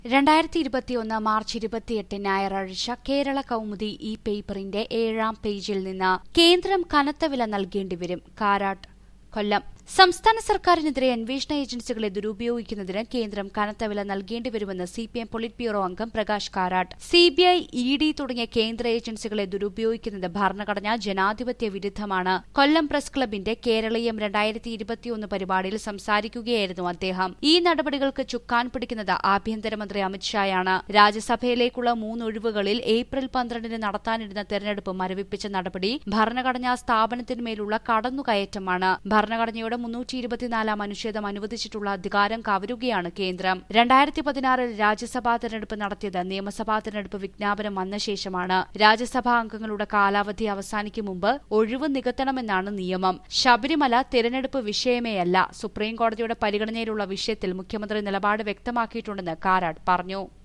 രണ്ടായിരത്തി ഇരുപത്തിയൊന്ന് മാർച്ച് ഇരുപത്തിയെട്ട് ഞായറാഴ്ച കേരള കൗമുദി ഈ പേപ്പറിന്റെ ഏഴാം പേജിൽ നിന്ന് കേന്ദ്രം കനത്ത വില നൽകേണ്ടിവരും കാരാട്ട് കൊല്ലം സംസ്ഥാന സർക്കാരിനെതിരെ അന്വേഷണ ഏജൻസികളെ ദുരുപയോഗിക്കുന്നതിന് കേന്ദ്രം കനത്ത വില നൽകേണ്ടിവരുമെന്ന് C P M politburo അംഗം Prakash Karat CBI E D തുടങ്ങിയ കേന്ദ്ര ഏജൻസികളെ ദുരുപയോഗിക്കുന്നത് ഭരണഘടനാ ജനാധിപത്യ വിരുദ്ധമാണ് കൊല്ലം പ്രസ് ക്ലബിന്റെ കേരളീയം രണ്ടായിരത്തി ഇരുപത്തിയൊന്ന് പരിപാടിയിൽ സംസാരിക്കുകയായിരുന്നു അദ്ദേഹം ഈ നടപടികൾക്ക് ചുക്കാൻ പിടിക്കുന്നത് ആഭ്യന്തരമന്ത്രി അമിത്ഷായാണ് രാജ്യസഭയിലേക്കുള്ള മൂന്നൊഴിവുകളിൽ ഏപ്രിൽ പന്ത്രണ്ടിന് നടത്താനിരുന്ന തെരഞ്ഞെടുപ്പ് മരവിപ്പിച്ച നടപടി ഭരണഘടനാ സ്ഥാപനത്തിന്മേലുള്ള കടന്നുകയറ്റമാണ് ഭരണഘടനയുടെ മുന്നൂറ്റി ഇരുപത്തിനാലാം അനുച്ഛേദം അനുവദിച്ചിട്ടുള്ള അധികാരം കവരുകയാണ് കേന്ദ്രം രണ്ടായിരത്തി പതിനാറിൽ രാജ്യസഭാ തെരഞ്ഞെടുപ്പ് നടത്തിയത് നിയമസഭാ തെരഞ്ഞെടുപ്പ് വിജ്ഞാപനം വന്ന ശേഷമാണ് രാജ്യസഭാ അംഗങ്ങളുടെ കാലാവധി അവസാനിക്കും മുമ്പ് ഒഴിവ് നികത്തണമെന്നാണ് നിയമം ശബരിമല തെരഞ്ഞെടുപ്പ് വിഷയമേയല്ല സുപ്രീംകോടതിയുടെ പരിഗണനയിലുള്ള വിഷയത്തിൽ മുഖ്യമന്ത്രി നിലപാട് വ്യക്തമാക്കിയിട്ടുണ്ടെന്ന് കാരാട്ട് പറഞ്ഞു